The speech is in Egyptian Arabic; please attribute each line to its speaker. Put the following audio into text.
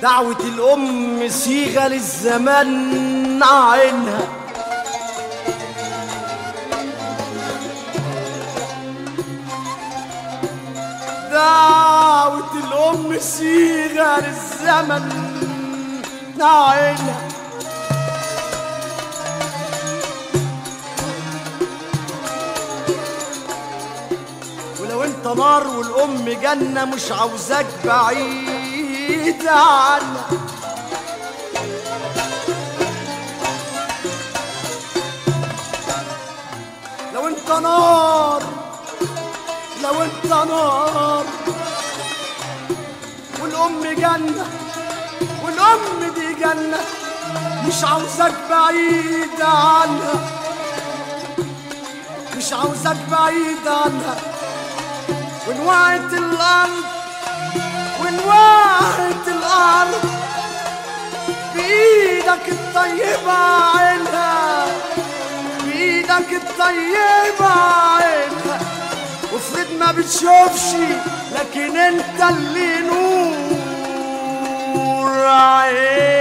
Speaker 1: دعوة الأم صيغة للزمان عينها دعوة الأم صيغة للزمن عينها ولو انت نار والأم جنة مش عاوزاك بعيد عنها لو انت نار لو انت نار والأم جنة والأم دي جنة مش عاوزاك بعيد عنها مش عاوزاك بعيد عنها ونوعت الأرض ونوعت الأرض بإيدك الطيبة عينها بإيدك الطيبة عينها وافرض ما بتشوفش لكن انت اللي نور عين